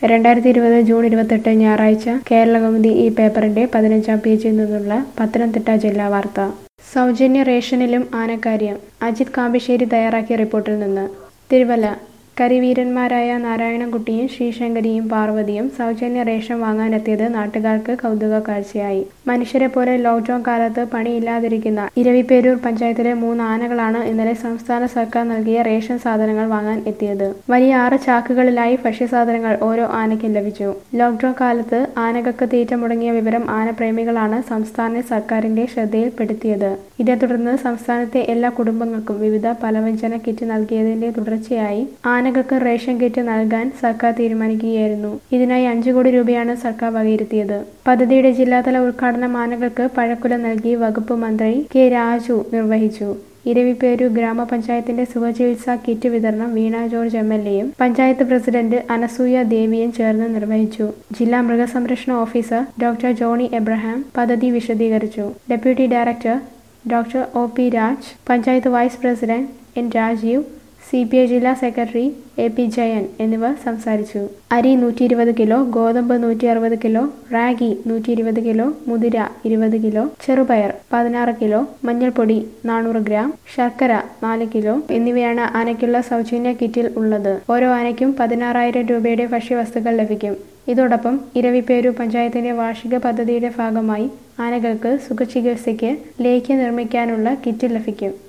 രണ്ടായിരത്തി ഇരുപത് ജൂൺ ഇരുപത്തെട്ട് ഞായറാഴ്ച കേരളകൗമുദി ഈ പേപ്പറിന്റെ പതിനഞ്ചാം പേജിൽ നിന്നുള്ള പത്തനംതിട്ട ജില്ലാ വാർത്ത സൗജന്യ റേഷനിലും ആനക്കാര്യം അജിത് കാമ്പിശ്ശേരി തയ്യാറാക്കിയ റിപ്പോർട്ടിൽ നിന്ന് തിരുവല്ല കരിവീരന്മാരായ നാരായണൻകുട്ടിയും ശ്രീശങ്കരിയും പാർവതിയും സൗജന്യ റേഷൻ വാങ്ങാനെത്തിയത് നാട്ടുകാർക്ക് കൗതുക കാഴ്ചയായി മനുഷ്യരെ പോലെ ലോക്ക്ഡൌൺ കാലത്ത് പണിയില്ലാതിരിക്കുന്ന ഇരവിപേരൂർ പഞ്ചായത്തിലെ മൂന്ന് ആനകളാണ് ഇന്നലെ സംസ്ഥാന സർക്കാർ നൽകിയ റേഷൻ സാധനങ്ങൾ വാങ്ങാൻ എത്തിയത് വലിയ ആറ് ചാക്കുകളിലായി ഭക്ഷ്യസാധനങ്ങൾ ഓരോ ആനയ്ക്കും ലഭിച്ചു ലോക്ക്ഡൌൺ കാലത്ത് ആനകൾക്ക് തീറ്റ മുടങ്ങിയ വിവരം ആനപ്രേമികളാണ് സംസ്ഥാന സർക്കാരിന്റെ ശ്രദ്ധയിൽപ്പെടുത്തിയത് ഇതേ തുടർന്ന് സംസ്ഥാനത്തെ എല്ലാ കുടുംബങ്ങൾക്കും വിവിധ പലവ്യഞ്ജന കിറ്റ് നൽകിയതിന്റെ തുടർച്ചയായി ആനകൾക്ക് റേഷൻ കിറ്റ് നൽകാൻ സർക്കാർ തീരുമാനിക്കുകയായിരുന്നു ഇതിനായി അഞ്ചു കോടി രൂപയാണ് സർക്കാർ വകയിരുത്തിയത് പദ്ധതിയുടെ ജില്ലാതല ഉദ്ഘാടനം ആനകൾക്ക് പഴക്കുല നൽകി വകുപ്പ് മന്ത്രി കെ രാജു നിർവഹിച്ചു ഇരവിപ്പേരു ഗ്രാമപഞ്ചായത്തിന്റെ സുഖചികിത്സാ കിറ്റ് വിതരണം വീണ ജോർജ് എം എൽ എയും പഞ്ചായത്ത് പ്രസിഡന്റ് അനസൂയ ദേവിയും ചേർന്ന് നിർവഹിച്ചു ജില്ലാ മൃഗസംരക്ഷണ ഓഫീസർ ഡോക്ടർ ജോണി എബ്രഹാം പദ്ധതി വിശദീകരിച്ചു deputy director doctor O P Raj panchayat vice president N Rajeev C P I ജില്ലാ സെക്രട്ടറി എ പി ജയൻ എന്നിവർ സംസാരിച്ചു അരി നൂറ്റി ഇരുപത് കിലോ ഗോതമ്പ് നൂറ്റി അറുപത് കിലോ റാഗി നൂറ്റി ഇരുപത് കിലോ മുതിര ഇരുപത് കിലോ ചെറുപയർ പതിനാറ് കിലോ മഞ്ഞൾപ്പൊടി നാനൂറ് ഗ്രാം ശർക്കര നാല് കിലോ എന്നിവയാണ് ആനയ്ക്കുള്ള സൗജന്യ കിറ്റിൽ ഉള്ളത് ഓരോ ആനയ്ക്കും പതിനാറായിരം രൂപയുടെ ഭക്ഷ്യവസ്തുക്കൾ ലഭിക്കും ഇതോടൊപ്പം ഇരവിപ്പേരു പഞ്ചായത്തിന്റെ വാർഷിക പദ്ധതിയുടെ ഭാഗമായി ആനകൾക്ക് സുഖചികിത്സയ്ക്ക് ലേഖ്യം നിർമ്മിക്കാനുള്ള കിറ്റ് ലഭിക്കും